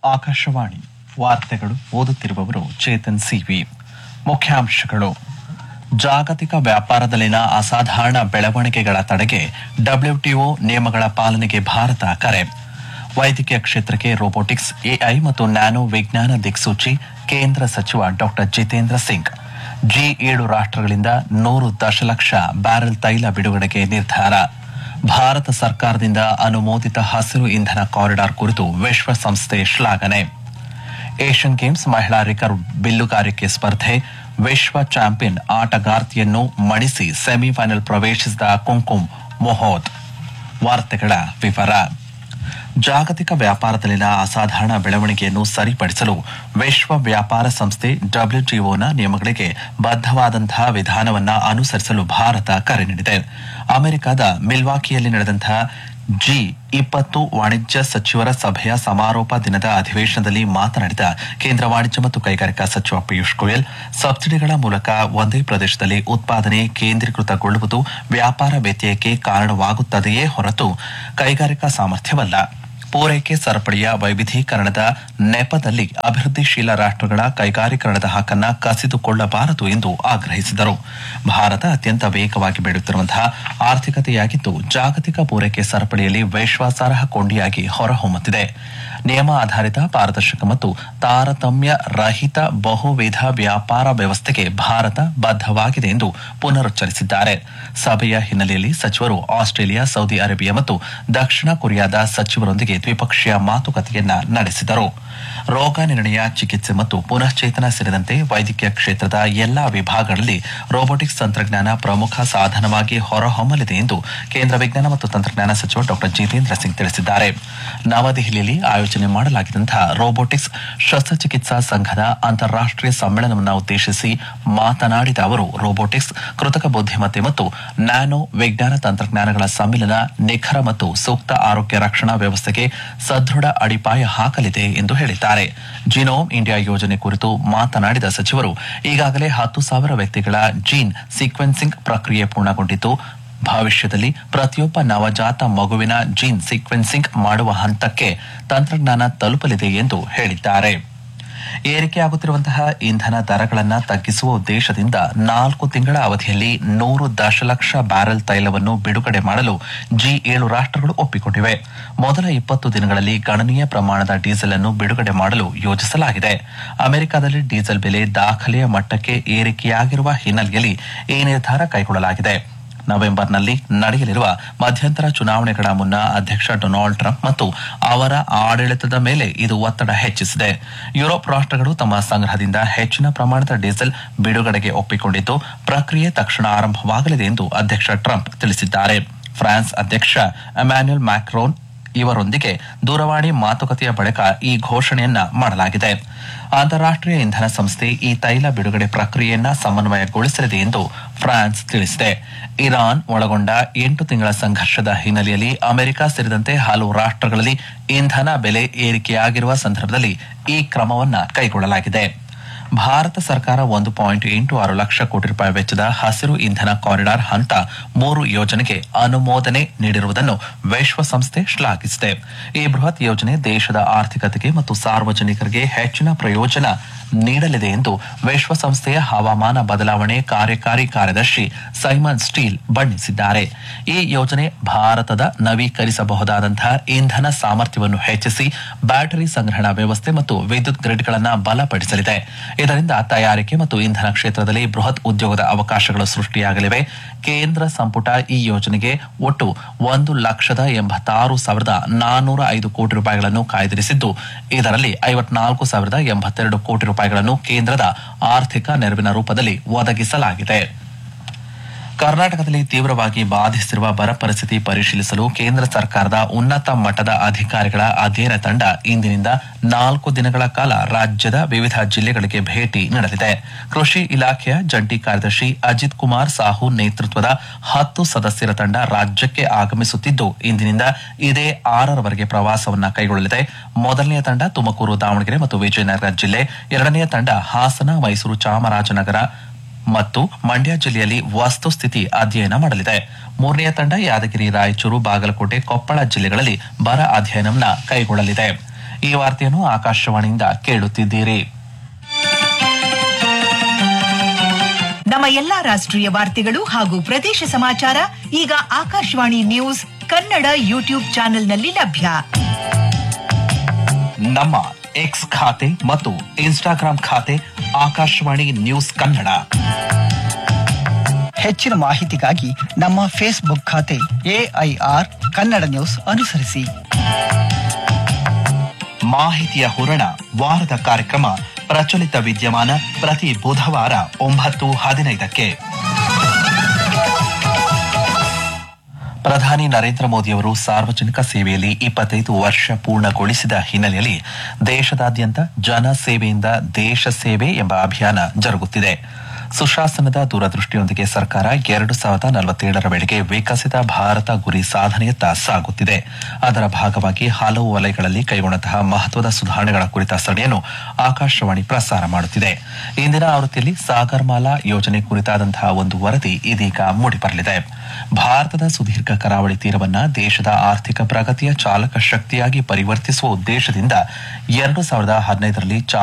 ಆಕಾಶವಾಣಿ ವಾರ್ತೆಗಳು ಓದುತ್ತಿರುವವರು ಚೇತನ್ ಸಿವಿ ಮುಖ್ಯಾಂಶಗಳು ಜಾಗತಿಕ ವ್ಯಾಪಾರದಲ್ಲಿನ ಅಸಾಧಾರಣ ಬೆಳವಣಿಗೆಗಳ ತಡೆಗೆ ಡಬ್ಲ್ಯೂಟಿಒ ನಿಯಮಗಳ ಪಾಲನೆಗೆ ಭಾರತ ಕರೆ ವೈದ್ಯಕೀಯ ಕ್ಷೇತ್ರಕ್ಕೆ ರೋಬೋಟಿಕ್ಸ್ ಎಐ ಮತ್ತು ನ್ಯಾನೋ ವಿಜ್ಞಾನ ದಿಕ್ಸೂಚಿ ಕೇಂದ್ರ ಸಚಿವ ಡಾಕ್ಟರ್ ಜಿತೇಂದ್ರ ಸಿಂಗ್ ಜಿ ಏಳು ರಾಷ್ಟ್ರಗಳಿಂದ ನೂರು ದಶಲಕ್ಷ ಬ್ಯಾರೆಲ್ ತೈಲ ಬಿಡುಗಡೆಗೆ ನಿರ್ಧಾರ ಭಾರತ ಸರ್ಕಾರದಿಂದ ಅನುಮೋದಿತ ಹಸಿರು ಇಂಧನ ಕಾರಿಡಾರ್ ಕುರಿತು ವಿಶ್ವಸಂಸ್ಥೆ ಶ್ಲಾಘನೆ ಏಷ್ಯನ್ ಗೇಮ್ಸ್ ಮಹಿಳಾ ರಿಕರ್ವ್ ಬಿಲ್ಲುಗಾರಿಕೆ ಸ್ಪರ್ಧೆ ವಿಶ್ವ ಚಾಂಪಿಯನ್ ಆಟಗಾರ್ತಿಯನ್ನು ಮಣಿಸಿ ಸೆಮಿಫೈನಲ್ ಪ್ರವೇಶಿಸಿದ ಕುಂಕುಮ್ ಮೊಹೋದ್ ವಾರ್ತೆಗಳ ವಿವರ ಜಾಗತಿಕ ವ್ಯಾಪಾರದಲ್ಲಿನ ಅಸಾಧಾರಣ ಬೆಳವಣಿಗೆಯನ್ನು ಸರಿಪಡಿಸಲು ವಿಶ್ವ ವ್ಯಾಪಾರ ಸಂಸ್ಥೆ ಡಬ್ಲ್ಯೂಟಿಒನ ನಿಯಮಗಳಿಗೆ ಬದ್ಧವಾದಂತಹ ವಿಧಾನವನ್ನ ಅನುಸರಿಸಲು ಭಾರತ ಕರೆ ನೀಡಿದೆ ಅಮೆರಿಕದ ಮಿಲ್ವಾಕಿಯಲ್ಲಿ ನಡೆದಂತಹ ಜಿ ಇಪ್ಪತ್ತು ವಾಣಿಜ್ಯ ಸಚಿವರ ಸಭೆಯ ಸಮಾರೋಪ ದಿನದ ಅಧಿವೇಶನದಲ್ಲಿ ಮಾತನಾಡಿದ ಕೇಂದ್ರ ವಾಣಿಜ್ಯ ಮತ್ತು ಕೈಗಾರಿಕಾ ಸಚಿವ ಪಿಯೂಷ್ ಗೋಯಲ್ ಸಬ್ಸಿಡಿಗಳ ಮೂಲಕ ಒಂದೇ ಪ್ರದೇಶದಲ್ಲಿ ಉತ್ಪಾದನೆ ಕೇಂದ್ರೀಕೃತಗೊಳ್ಳುವುದು ವ್ಯಾಪಾರ ವ್ಯತ್ಯಯಕ್ಕೆ ಕಾರಣವಾಗುತ್ತದೆಯೇ ಹೊರತು ಕೈಗಾರಿಕಾ ಸಾಮರ್ಥ್ಯವಲ್ಲ ಪೂರೈಕೆ ಸರಪಳಿಯ ವೈವಿಧೀಕರಣದ ನೆಪದಲ್ಲಿ ಅಭಿವೃದ್ಧಿಶೀಲ ರಾಷ್ಟ್ರಗಳ ಕೈಗಾರೀಕರಣದ ಹಕ್ಕನ್ನ ಕಸಿದುಕೊಳ್ಳಬಾರದು ಎಂದು ಆಗ್ರಹಿಸಿದರು ಭಾರತ ಅತ್ಯಂತ ವೇಗವಾಗಿ ಬೆಳೆಯುತ್ತಿರುವಂತಹ ಆರ್ಥಿಕತೆಯಾಗಿದ್ದು ಜಾಗತಿಕ ಪೂರೈಕೆ ಸರಪಳಿಯಲ್ಲಿ ವಿಶ್ವಾಸಾರ್ಹ ಕೊಂಡಿಯಾಗಿ ಹೊರಹೊಮ್ಮುತ್ತಿದೆ ನಿಯಮ ಆಧಾರಿತ ಪಾರದರ್ಶಕ ಮತ್ತು ತಾರತಮ್ಯ ರಹಿತ ಬಹುವಿಧ ವ್ಯಾಪಾರ ವ್ಯವಸ್ಥೆಗೆ ಭಾರತ ಬದ್ಧವಾಗಿದೆ ಎಂದು ಪುನರುಚ್ಚರಿಸಿದ್ದಾರೆ ಸಭೆಯ ಹಿನ್ನೆಲೆಯಲ್ಲಿ ಸಚಿವರು ಆಸ್ಟ್ರೇಲಿಯಾ ಸೌದಿ ಅರೇಬಿಯಾ ಮತ್ತು ದಕ್ಷಿಣ ಕೊರಿಯಾದ ಸಚಿವರೊಂದಿಗೆ ದ್ವಿಪಕ್ಷೀಯ ಮಾತುಕತೆಯನ್ನ ನಡೆಸಿದರು ರೋಗ ನಿರ್ಣಯ ಚಿಕಿತ್ಸೆ ಮತ್ತು ಪುನಶ್ಚೇತನ ಸೇರಿದಂತೆ ವೈದ್ಯಕೀಯ ಕ್ಷೇತ್ರದ ಎಲ್ಲಾ ವಿಭಾಗಗಳಲ್ಲಿ ರೋಬೋಟಿಕ್ಸ್ ತಂತ್ರಜ್ಞಾನ ಪ್ರಮುಖ ಸಾಧನವಾಗಿ ಹೊರಹೊಮ್ಮಲಿದೆ ಎಂದು ಕೇಂದ್ರ ವಿಜ್ಞಾನ ಮತ್ತು ತಂತ್ರಜ್ಞಾನ ಸಚಿವ ಡಾಕ್ಟರ್ ಜಿತೇಂದ್ರ ಸಿಂಗ್ ತಿಳಿಸಿದ್ದಾರೆ ನವದೆಹಲಿಯಲ್ಲಿ ಆಯೋಜನೆ ಮಾಡಲಾಗಿದ್ದಂತಹ ರೋಬೋಟಿಕ್ಸ್ ಶಸ್ತ್ರಚಿಕಿತ್ಸಾ ಸಂಘದ ಅಂತಾರಾಷ್ಟೀಯ ಸಮ್ಮೇಳನವನ್ನು ಉದ್ದೇಶಿಸಿ ಮಾತನಾಡಿದ ಅವರು ರೋಬೋಟಿಕ್ಸ್ ಕೃತಕ ಬುದ್ಧಿಮತ್ತೆ ಮತ್ತು ನ್ಯಾನೋ ವಿಜ್ಞಾನ ತಂತ್ರಜ್ಞಾನಗಳ ಸಮ್ಮಿಲನ ನಿಖರ ಮತ್ತು ಸೂಕ್ತ ಆರೋಗ್ಯ ರಕ್ಷಣಾ ವ್ಯವಸ್ಥೆಗೆ ಸದೃಢ ಅಡಿಪಾಯ ಹಾಕಲಿದೆ ಎಂದು ಹೇಳಿದ್ದಾರೆ ಜಿನೋಮ್ ಇಂಡಿಯಾ ಯೋಜನೆ ಕುರಿತು ಮಾತನಾಡಿದ ಸಚಿವರು ಈಗಾಗಲೇ ಹತ್ತು ಸಾವಿರ ವ್ಯಕ್ತಿಗಳ ಜೀನ್ ಸೀಕ್ವೆನ್ಸಿಂಗ್ ಪ್ರಕ್ರಿಯೆ ಪೂರ್ಣಗೊಂಡಿದ್ದು ಭವಿಷ್ಯದಲ್ಲಿ ಪ್ರತಿಯೊಬ್ಬ ನವಜಾತ ಮಗುವಿನ ಜೀನ್ ಸೀಕ್ವೆನ್ಸಿಂಗ್ ಮಾಡುವ ಹಂತಕ್ಕೆ ತಂತ್ರಜ್ಞಾನ ತಲುಪಲಿದೆ ಎಂದು ಹೇಳಿದ್ದಾರೆ ಏರಿಕೆಯಾಗುತ್ತಿರುವಂತಹ ಇಂಧನ ದರಗಳನ್ನು ತಗ್ಗಿಸುವ ಉದ್ದೇಶದಿಂದ ನಾಲ್ಕು ತಿಂಗಳ ಅವಧಿಯಲ್ಲಿ ನೂರು ದಶಲಕ್ಷ ಬ್ಯಾರೆಲ್ ತೈಲವನ್ನು ಬಿಡುಗಡೆ ಮಾಡಲು ಜಿ ಏಳು ರಾಷ್ಟ್ರಗಳು ಒಪ್ಪಿಕೊಂಡಿವೆ ಮೊದಲ ಇಪ್ಪತ್ತು ದಿನಗಳಲ್ಲಿ ಗಣನೀಯ ಪ್ರಮಾಣದ ಡೀಸೆಲ್ ಅನ್ನು ಬಿಡುಗಡೆ ಮಾಡಲು ಯೋಜಿಸಲಾಗಿದೆ ಅಮೆರಿಕದಲ್ಲಿ ಡೀಸೆಲ್ ಬೆಲೆ ದಾಖಲೆಯ ಮಟ್ಟಕ್ಕೆ ಏರಿಕೆಯಾಗಿರುವ ಹಿನ್ನೆಲೆಯಲ್ಲಿ ಈ ನಿರ್ಧಾರ ಕೈಗೊಳ್ಳಲಾಗಿದೆ ನವೆಂಬರ್ನಲ್ಲಿ ನಡೆಯಲಿರುವ ಮಧ್ಯಂತರ ಚುನಾವಣೆಗಳ ಮುನ್ನ ಅಧ್ಯಕ್ಷ ಡೊನಾಲ್ಡ್ ಟ್ರಂಪ್ ಮತ್ತು ಅವರ ಆಡಳಿತದ ಮೇಲೆ ಇದು ಒತ್ತಡ ಹೆಚ್ಚಿಸಿದೆ ಯುರೋಪ್ ರಾಷ್ಟ್ರಗಳು ತಮ್ಮ ಸಂಗ್ರಹದಿಂದ ಹೆಚ್ಚಿನ ಪ್ರಮಾಣದ ಡೀಸೆಲ್ ಬಿಡುಗಡೆಗೆ ಒಪ್ಪಿಕೊಂಡಿದ್ದು ಪ್ರಕ್ರಿಯೆ ತಕ್ಷಣ ಆರಂಭವಾಗಲಿದೆ ಎಂದು ಅಧ್ಯಕ್ಷ ಟ್ರಂಪ್ ತಿಳಿಸಿದ್ದಾರೆ ಫ್ರಾನ್ಸ್ ಅಧ್ಯಕ್ಷ ಎಮ್ಯಾನ್ಯುಯಲ್ ಮ್ಯಾಕ್ರೋನ್ ಇವರೊಂದಿಗೆ ದೂರವಾಣಿ ಮಾತುಕತೆಯ ಬಳಿಕ ಈ ಘೋಷಣೆಯನ್ನ ಮಾಡಲಾಗಿದೆ ಅಂತಾರಾಷ್ಟೀಯ ಇಂಧನ ಸಂಸ್ಥೆ ಈ ತೈಲ ಬಿಡುಗಡೆ ಪ್ರಕ್ರಿಯೆಯನ್ನ ಸಮನ್ವಯಗೊಳಿಸಲಿದೆ ಎಂದು ಫ್ರಾನ್ಸ್ ತಿಳಿಸಿದೆ ಇರಾನ್ ಒಳಗೊಂಡ ಎಂಟು ತಿಂಗಳ ಸಂಘರ್ಷದ ಹಿನ್ನೆಲೆಯಲ್ಲಿ ಅಮೆರಿಕ ಸೇರಿದಂತೆ ಹಲವು ರಾಷ್ಟ್ರಗಳಲ್ಲಿ ಇಂಧನ ಬೆಲೆ ಏರಿಕೆಯಾಗಿರುವ ಸಂದರ್ಭದಲ್ಲಿ ಈ ಕ್ರಮವನ್ನ ಕೈಗೊಳ್ಳಲಾಗಿದೆ ಭಾರತ ಸರ್ಕಾರ ಒಂದು ಪಾಯಿಂಟ್ ಎಂಟು ಆರು ಲಕ್ಷ ಕೋಟಿ ರೂಪಾಯಿ ವೆಚ್ಚದ ಹಸಿರು ಇಂಧನ ಕಾರಿಡಾರ್ ಹಂತ ಮೂರು ಯೋಜನೆಗೆ ಅನುಮೋದನೆ ನೀಡಿರುವುದನ್ನು ವಿಶ್ವಸಂಸ್ಥೆ ಶ್ಲಾಘಿಸಿದೆ ಈ ಬೃಹತ್ ಯೋಜನೆ ದೇಶದ ಆರ್ಥಿಕತೆಗೆ ಮತ್ತು ಸಾರ್ವಜನಿಕರಿಗೆ ಹೆಚ್ಚಿನ ಪ್ರಯೋಜನ ನೀಡಲಿದೆ ಎಂದು ವಿಶ್ವಸಂಸ್ಥೆಯ ಹವಾಮಾನ ಬದಲಾವಣೆ ಕಾರ್ಯಕಾರಿ ಕಾರ್ಯದರ್ಶಿ ಸೈಮನ್ ಸ್ಟೀಲ್ ಬಣ್ಣಿಸಿದ್ದಾರೆ ಈ ಯೋಜನೆ ಭಾರತದ ನವೀಕರಿಸಬಹುದಾದಂತಹ ಇಂಧನ ಸಾಮರ್ಥ್ಯವನ್ನು ಹೆಚ್ಚಿಸಿ ಬ್ಯಾಟರಿ ಸಂಗ್ರಹಣಾ ವ್ಯವಸ್ಥೆ ಮತ್ತು ವಿದ್ಯುತ್ ಗ್ರಿಡ್ಗಳನ್ನು ಬಲಪಡಿಸಲಿದೆ ಇದರಿಂದ ತಯಾರಿಕೆ ಮತ್ತು ಇಂಧನ ಕ್ಷೇತ್ರದಲ್ಲಿ ಬೃಹತ್ ಉದ್ಯೋಗದ ಅವಕಾಶಗಳು ಸೃಷ್ಟಿಯಾಗಲಿವೆ ಕೇಂದ್ರ ಸಂಪುಟ ಈ ಯೋಜನೆಗೆ ಒಟ್ಟು ಒಂದು ಲಕ್ಷದ ಎಂಬತ್ತಾರು ಸಾವಿರದ ನಾನ್ನೂರ ಐದು ಕೋಟಿ ರೂಪಾಯಿಗಳನ್ನು ಕಾಯ್ದಿರಿಸಿದ್ದು ಇದರಲ್ಲಿ ಐವತ್ನಾಲ್ಕು ಸಾವಿರದ ಎಂಬತ್ತೆರಡು ಕೋಟಿ ರೂಪಾಯಿಗಳನ್ನು ಕೇಂದ್ರದ ಆರ್ಥಿಕ ನೆರವಿನ ರೂಪದಲ್ಲಿ ಒದಗಿಸಲಾಗಿದೆ ಕರ್ನಾಟಕದಲ್ಲಿ ತೀವ್ರವಾಗಿ ಬಾಧಿಸಿರುವ ಬರ ಪರಿಸ್ಥಿತಿ ಪರಿಶೀಲಿಸಲು ಕೇಂದ್ರ ಸರ್ಕಾರದ ಉನ್ನತ ಮಟ್ಟದ ಅಧಿಕಾರಿಗಳ ಅಧ್ಯಯನ ತಂಡ ಇಂದಿನಿಂದ ನಾಲ್ಕು ದಿನಗಳ ಕಾಲ ರಾಜ್ಯದ ವಿವಿಧ ಜಿಲ್ಲೆಗಳಿಗೆ ಭೇಟಿ ನೀಡಲಿದೆ ಕೃಷಿ ಇಲಾಖೆಯ ಜಂಟಿ ಕಾರ್ಯದರ್ಶಿ ಅಜಿತ್ ಕುಮಾರ್ ಸಾಹು ನೇತೃತ್ವದ ಹತ್ತು ಸದಸ್ಯರ ತಂಡ ರಾಜ್ಯಕ್ಕೆ ಆಗಮಿಸುತ್ತಿದ್ದು ಇಂದಿನಿಂದ ಇದೇ ಆರರವರೆಗೆ ಪ್ರವಾಸವನ್ನ ಕೈಗೊಳ್ಳಲಿದೆ ಮೊದಲನೆಯ ತಂಡ ತುಮಕೂರು ದಾವಣಗೆರೆ ಮತ್ತು ವಿಜಯನಗರ ಜಿಲ್ಲೆ ಎರಡನೆಯ ತಂಡ ಹಾಸನ ಮೈಸೂರು ಚಾಮರಾಜನಗರ ಮತ್ತು ಮಂಡ್ಯ ಜಿಲ್ಲೆಯಲ್ಲಿ ವಸ್ತುಸ್ಥಿತಿ ಅಧ್ಯಯನ ಮಾಡಲಿದೆ ಮೂರನೆಯ ತಂಡ ಯಾದಗಿರಿ ರಾಯಚೂರು ಬಾಗಲಕೋಟೆ ಕೊಪ್ಪಳ ಜಿಲ್ಲೆಗಳಲ್ಲಿ ಬರ ಅಧ್ಯಯನವನ್ನ ಕೈಗೊಳ್ಳಲಿದೆ ಈ ವಾರ್ತೆಯನ್ನು ಆಕಾಶವಾಣಿಯಿಂದ ಕೇಳುತ್ತಿದ್ದೀರಿ ನಮ್ಮ ಎಲ್ಲಾ ರಾಷ್ಟ್ರೀಯ ವಾರ್ತೆಗಳು ಹಾಗೂ ಪ್ರದೇಶ ಸಮಾಚಾರ ಈಗ ಆಕಾಶವಾಣಿ ನ್ಯೂಸ್ ಕನ್ನಡ ಯೂಟ್ಯೂಬ್ ಚಾನೆಲ್ನಲ್ಲಿ ಲಭ್ಯ ನಮ್ಮ ಎಕ್ಸ್ ಖಾತೆ ಮತ್ತು ಇನ್ಸ್ಟಾಗ್ರಾಂ ಖಾತೆ ಆಕಾಶವಾಣಿ ನ್ಯೂಸ್ ಕನ್ನಡ ಹೆಚ್ಚಿನ ಮಾಹಿತಿಗಾಗಿ ನಮ್ಮ ಫೇಸ್ಬುಕ್ ಖಾತೆ ಎಐಆರ್ ಕನ್ನಡ ನ್ಯೂಸ್ ಅನುಸರಿಸಿ ಮಾಹಿತಿಯ ಹೂರಣ ವಾರದ ಕಾರ್ಯಕ್ರಮ ಪ್ರಚಲಿತ ವಿದ್ಯಮಾನ ಪ್ರತಿ ಬುಧವಾರ ಒಂಬತ್ತು ಹದಿನೈದಕ್ಕೆ ಪ್ರಧಾನಿ ನರೇಂದ್ರ ಮೋದಿಯವರು ಸಾರ್ವಜನಿಕ ಸೇವೆಯಲ್ಲಿ ಇಪ್ಪತ್ತೈದು ವರ್ಷ ಪೂರ್ಣಗೊಳಿಸಿದ ಹಿನ್ನೆಲೆಯಲ್ಲಿ ದೇಶದಾದ್ಯಂತ ಜನ ಸೇವೆಯಿಂದ ದೇಶ ಸೇವೆ ಎಂಬ ಅಭಿಯಾನ ಜರುಗುತ್ತಿದೆ ಸುಶಾಸನದ ದೂರದೃಷ್ಟಿಯೊಂದಿಗೆ ಸರ್ಕಾರ ಎರಡು ಸಾವಿರದ ನಲವತ್ತೇಳರ ವೇಳೆಗೆ ವಿಕಸಿತ ಭಾರತ ಗುರಿ ಸಾಧನೆಯತ್ತ ಸಾಗುತ್ತಿದೆ ಅದರ ಭಾಗವಾಗಿ ಹಲವು ವಲಯಗಳಲ್ಲಿ ಕೈಗೊಂಡಂತಹ ಮಹತ್ವದ ಸುಧಾರಣೆಗಳ ಕುರಿತ ಸರಣಿಯನ್ನು ಆಕಾಶವಾಣಿ ಪ್ರಸಾರ ಮಾಡುತ್ತಿದೆ ಇಂದಿನ ಆವೃತ್ತಿಯಲ್ಲಿ ಸಾಗರ್ಮಾಲಾ ಯೋಜನೆ ಕುರಿತಾದಂತಹ ಒಂದು ವರದಿ ಇದೀಗ ಮೂಡಿಬರಲಿದೆ ಭಾರತದ ಸುದೀರ್ಘ ಕರಾವಳಿ ತೀರವನ್ನ ದೇಶದ ಆರ್ಥಿಕ ಪ್ರಗತಿಯ ಚಾಲಕ ಶಕ್ತಿಯಾಗಿ ಪರಿವರ್ತಿಸುವ ಉದ್ದೇಶದಿಂದ ಎರಡು ಸಾವಿರದ ಹದಿನೈದರಲ್ಲಿ